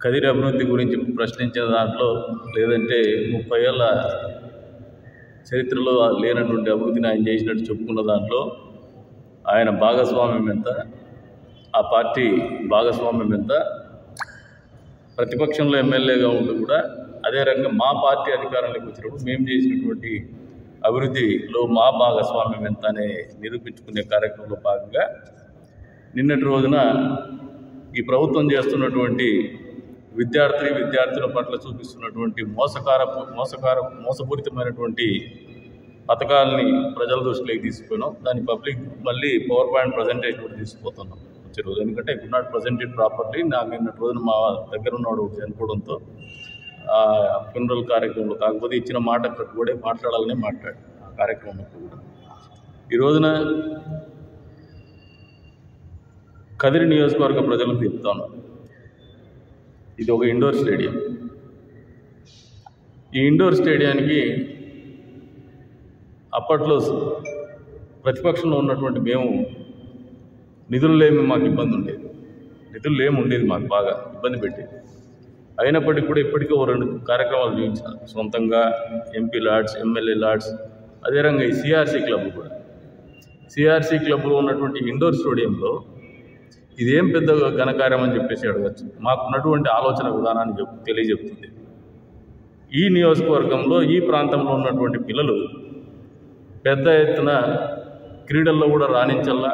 కదిరి అభివృద్ధి గురించి ప్రశ్నించిన దాంట్లో లేదంటే ముప్పై ఏళ్ళ చరిత్రలో లేనటువంటి అభివృద్ధిని ఆయన చేసినట్టు చెప్పుకున్న దాంట్లో ఆయన భాగస్వామ్యం ఎంత ఆ పార్టీ భాగస్వామ్యం ఎంత ప్రతిపక్షంలో ఎమ్మెల్యేగా ఉంటూ కూడా అదే రకంగా మా పార్టీ అధికారంలోకి వచ్చినప్పుడు మేము చేసినటువంటి అభివృద్ధిలో మా భాగస్వామ్యం ఎంత అనే నిరూపించుకునే కార్యక్రమంలో భాగంగా నిన్నటి రోజున ఈ ప్రభుత్వం చేస్తున్నటువంటి విద్యార్థి విద్యార్థుల పట్ల చూపిస్తున్నటువంటి మోసకార మోసకార మోసపూరితమైనటువంటి పథకాలని ప్రజల దృష్టిలోకి తీసుకుపోయినాం దాని పబ్లిక్ మళ్ళీ పవర్ పాయింట్ ప్రజెంటేషన్ కూడా తీసుకుపోతున్నాం వచ్చే రోజు ఎందుకంటే గుడ్ నాట్ ప్రజెంటెడ్ ప్రాపర్లీ నాకు నిన్నటి రోజున మా దగ్గర ఉన్నవాడు ఒకడు చనిపోవడంతో ఆ ఫ్యూనరల్ కార్యక్రమంలో కాకపోతే ఇచ్చిన మాట కట్టుబడే మాట్లాడాలనే మాట్లాడు ఆ కార్యక్రమం కూడా ఈ రోజున కదిరి నియోజకవర్గ ప్రజలకు చెప్తాను ఇది ఒక ఇండోర్ స్టేడియం ఈ ఇండోర్ స్టేడియానికి అప్పట్లో ప్రతిపక్షంలో ఉన్నటువంటి మేము నిధులు లేమి మాకు ఇబ్బంది ఉండేది నిధులు లేమి ఉండేది మాకు బాగా ఇబ్బంది పెట్టేది అయినప్పటికీ కూడా ఇప్పటికీ ఓ రెండు కార్యక్రమాలు చూపించాను సొంతంగా ఎంపీ లాడ్స్ ఎమ్మెల్యే లాడ్స్ అదే రంగా ఈ సిఆర్సీ క్లబ్ కూడా సిఆర్సీ క్లబ్లో ఉన్నటువంటి ఇండోర్ స్టేడియంలో ఇదేం పెద్ద ఘనకార్యం అని చెప్పేసి అడగచ్చు మాకున్నటువంటి ఆలోచన విధానాన్ని చెప్ తెలియజెప్తుంది ఈ నియోజకవర్గంలో ఈ ప్రాంతంలో ఉన్నటువంటి పిల్లలు పెద్ద ఎత్తున క్రీడల్లో కూడా రాణించల్లా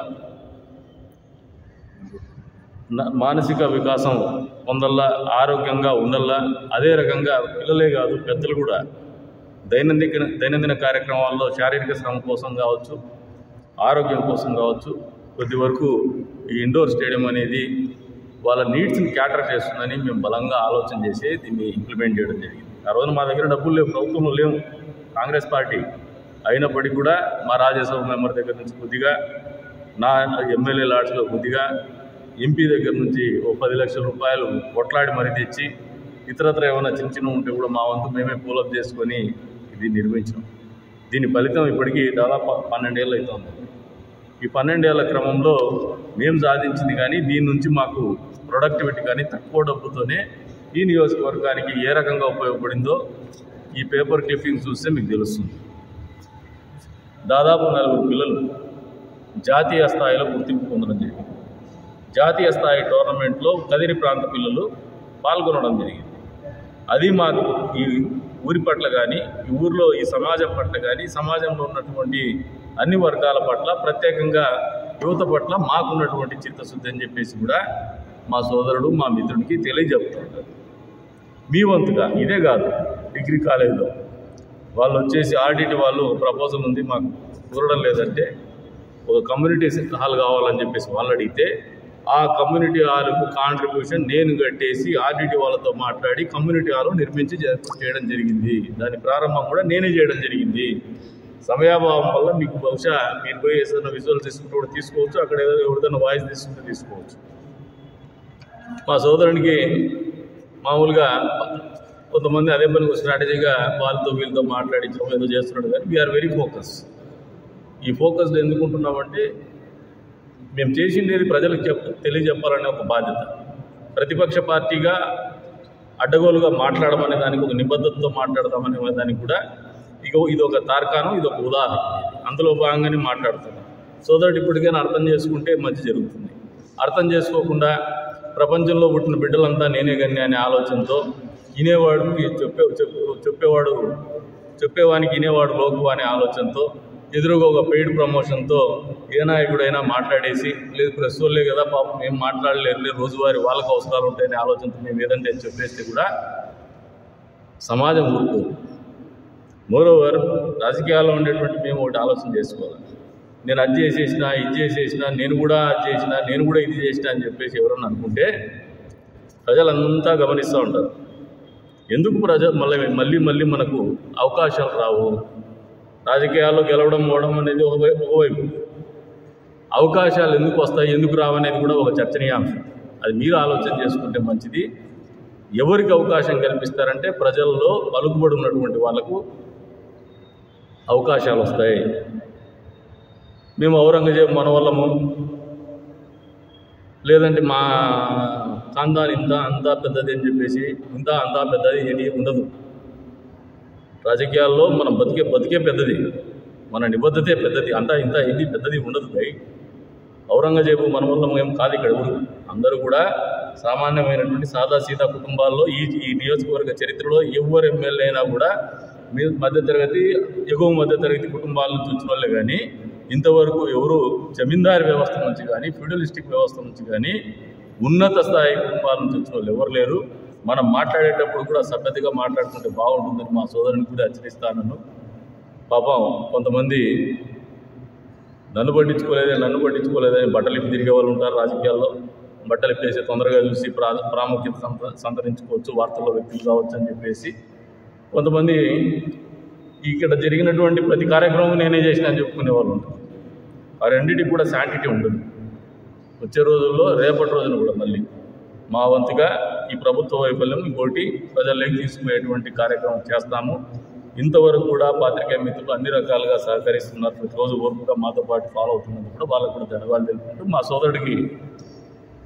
న- మానసిక వికాసం పొందల్లా ఆరోగ్యంగా ఉండల్లా అదే రకంగా పిల్లలే కాదు పెద్దలు కూడా దైనందిన దైనందిన కార్యక్రమాల్లో శారీరక శ్రమ కోసం కావచ్చు ఆరోగ్యం కోసం కావచ్చు కొద్ది వరకు ఈ ఇండోర్ స్టేడియం అనేది వాళ్ళ నీడ్స్ని క్యాటర్ చేస్తుందని మేము బలంగా ఆలోచన చేసి దీన్ని ఇంప్లిమెంట్ చేయడం జరిగింది ఆ రోజున మా దగ్గర డబ్బులు లేవు ప్రభుత్వంలో లేవు కాంగ్రెస్ పార్టీ అయినప్పటికీ కూడా మా రాజ్యసభ మెంబర్ దగ్గర నుంచి కొద్దిగా నా ఎమ్మెల్యే లాడ్స్లో కొద్దిగా ఎంపీ దగ్గర నుంచి ఓ పది లక్షల రూపాయలు కొట్లాడి మరీ తెచ్చి ఇతరత్ర ఏమైనా చిన్న చిన్న ఉంటే కూడా మా వంతు మేమే పూలప్ చేసుకొని ఇది నిర్మించినాం దీని ఫలితం ఇప్పటికీ దాదాపు పన్నెండేళ్ళు అవుతుంది ఈ పన్నెండేళ్ల క్రమంలో మేము సాధించింది కానీ దీని నుంచి మాకు ప్రొడక్టివిటీ కానీ తక్కువ డబ్బుతోనే ఈ నియోజకవర్గానికి ఏ రకంగా ఉపయోగపడిందో ఈ పేపర్ క్లిప్పింగ్ చూస్తే మీకు తెలుస్తుంది దాదాపు నలుగురు పిల్లలు జాతీయ స్థాయిలో గుర్తింపు పొందడం జరిగింది జాతీయ స్థాయి టోర్నమెంట్లో కదిరి ప్రాంత పిల్లలు పాల్గొనడం జరిగింది అది మాకు ఈ ఊరి పట్ల కానీ ఈ ఊరిలో ఈ సమాజం పట్ల కానీ సమాజంలో ఉన్నటువంటి అన్ని వర్గాల పట్ల ప్రత్యేకంగా యువత పట్ల మాకున్నటువంటి చిత్తశుద్ధి అని చెప్పేసి కూడా మా సోదరుడు మా మిత్రుడికి తెలియజెప్తుంటారు మీ వంతుగా ఇదే కాదు డిగ్రీ కాలేజీలో వాళ్ళు వచ్చేసి ఆడిట్ వాళ్ళు ప్రపోజల్ ఉంది మాకు కుదరడం లేదంటే ఒక కమ్యూనిటీ హాల్ కావాలని చెప్పేసి వాళ్ళు అడిగితే ఆ కమ్యూనిటీ హాల్కు కాంట్రిబ్యూషన్ నేను కట్టేసి ఆర్డిటి వాళ్ళతో మాట్లాడి కమ్యూనిటీ హాల్ నిర్మించి చే- చేయడం జరిగింది దాని ప్రారంభం కూడా నేనే చేయడం జరిగింది సమయాభావం వల్ల మీకు బహుశా మీరు పోయి ఏదైనా విజువల్ తీసుకుంటే కూడా తీసుకోవచ్చు అక్కడ ఏదో ఎవరిదైనా వాయిస్ తీసుకుంటే తీసుకోవచ్చు మా సోదరునికి మామూలుగా కొంతమంది అదే పని స్ట్రాటజీగా వాళ్ళతో వీళ్ళతో మాట్లాడించడం ఏదో చేస్తున్నాడు కానీ వీఆర్ వెరీ ఫోకస్ ఈ ఫోకస్ ఎందుకుంటున్నామంటే మేము చేసిండేది ప్రజలకు చెప్ తెలియజెప్పాలనే ఒక బాధ్యత ప్రతిపక్ష పార్టీగా అడ్డగోలుగా మాట్లాడమనే దానికి ఒక నిబద్ధతతో మాట్లాడదామనే దానికి కూడా ఇక ఇది ఒక తార్కాణం ఇది ఒక ఉదాహరణ అందులో భాగంగానే మాట్లాడుతున్నాం సోదరుడు ఇప్పటికైనా అర్థం చేసుకుంటే మంచి జరుగుతుంది అర్థం చేసుకోకుండా ప్రపంచంలో పుట్టిన బిడ్డలంతా నేనే గన్ని అనే ఆలోచనతో వినేవాడికి చెప్పే చెప్పు- చెప్పేవాడు చెప్పేవానికి వినేవాడు లోకు అనే ఆలోచనతో ఎదురుగా ఒక పెయిడ్ ప్రమోషన్తో ఏ నాయకుడైనా మాట్లాడేసి లేదు ప్రెస్ వాళ్ళే కదా పాపం మేము మాట్లాడలేరు రోజువారీ వాళ్ళకి అవసరాలు ఉంటాయనే ఆలోచనతో మేము ఏదంటే అది చెప్పేస్తే కూడా సమాజం ఊరుకోదు మోరోవర్ రాజకీయాల్లో ఉండేటువంటి మేము ఒకటి ఆలోచన చేసుకోవాలి నేను అది చేసేసిన ఇది చేసేసిన నేను కూడా అది చేసిన నేను కూడా ఇది చేసిన అని చెప్పేసి ఎవరన్నా అనుకుంటే ప్రజలంతా గమనిస్తూ ఉంటారు ఎందుకు ప్రజ మళ్ళీ మళ్ళీ మళ్ళీ మనకు అవకాశాలు రావు రాజకీయాల్లో గెలవడం పోవడం అనేది ఒకవైపు ఒకవైపు అవకాశాలు ఎందుకు వస్తాయి ఎందుకు రావనేది కూడా ఒక చర్చనీయాంశం అది మీరు ఆలోచన చేసుకుంటే మంచిది ఎవరికి అవకాశం కల్పిస్తారంటే ప్రజల్లో పలుకుబడి ఉన్నటువంటి వాళ్ళకు అవకాశాలు వస్తాయి మేము ఔరంగజేబు మనవల్లము లేదంటే మా ఖాందాన్ ఇంత అంతా పెద్దది అని చెప్పేసి ఇంత అంతా పెద్దది ఏది ఉండదు రాజకీయాల్లో మనం బతికే బతికే పెద్దది మన నిబద్ధతే పెద్దది అంతా ఇంత ఇది పెద్దది ఉండదు భయ్ ఔరంగజేబు మన వల్ల ఏం కాదు ఇక్కడ ఎవరు అందరూ కూడా సామాన్యమైనటువంటి సాదా సీదా కుటుంబాల్లో ఈ ఈ నియోజకవర్గ చరిత్రలో ఎవరు ఎమ్మెల్యే అయినా కూడా మీ మధ్యతరగతి ఎగువ మధ్యతరగతి కుటుంబాల నుంచి వచ్చిన వాళ్ళే కానీ ఇంతవరకు ఎవరు జమీందారు వ్యవస్థ నుంచి కానీ ఫ్యూడలిస్టిక్ వ్యవస్థ నుంచి కానీ ఉన్నత స్థాయి కుటుంబాల నుంచి వచ్చిన వాళ్ళు ఎవరు లేరు మనం మాట్లాడేటప్పుడు కూడా సభ్యతగా మాట్లాడుకుంటే బాగుంటుందని మా సోదరుని కూడా హెచ్చరిస్తాను పాపం కొంతమంది నన్ను పట్టించుకోలేదే నన్ను పట్టించుకోలేదని బట్టలు ఇప్పి తిరిగే వాళ్ళు ఉంటారు రాజకీయాల్లో బట్టలు ఇప్పేసి తొందరగా చూసి ప్రా ప్రాముఖ్యత సంత సంతరించుకోవచ్చు వార్తల్లో వ్యక్తులు కావచ్చు అని చెప్పేసి కొంతమంది ఇక్కడ జరిగినటువంటి ప్రతి కార్యక్రమం నేనే చేసిన అని చెప్పుకునే వాళ్ళు ఉంటారు ఆ రెండింటికి కూడా శాంటిటీ ఉండదు వచ్చే రోజుల్లో రేపటి రోజున కూడా మళ్ళీ మా వంతుగా ఈ ప్రభుత్వ వైఫల్యం ఇంకోటి ప్రజల్లోకి తీసుకుపోయేటువంటి కార్యక్రమం చేస్తాము ఇంతవరకు కూడా పాత్రికేయ మిత్రులు అన్ని రకాలుగా సహకరిస్తున్నారు ప్రతిరోజు ఓర్పుగా మాతో పాటు ఫాలో అవుతున్నందుకు కూడా వాళ్ళకు కూడా ధన్యవాదాలు తెలుపుకుంటూ మా సోదరుడికి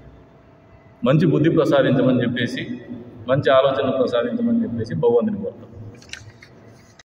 మంచి బుద్ధి ప్రసాదించమని చెప్పేసి మంచి ఆలోచన ప్రసాదించమని చెప్పేసి భగవంతుని కోరుతాం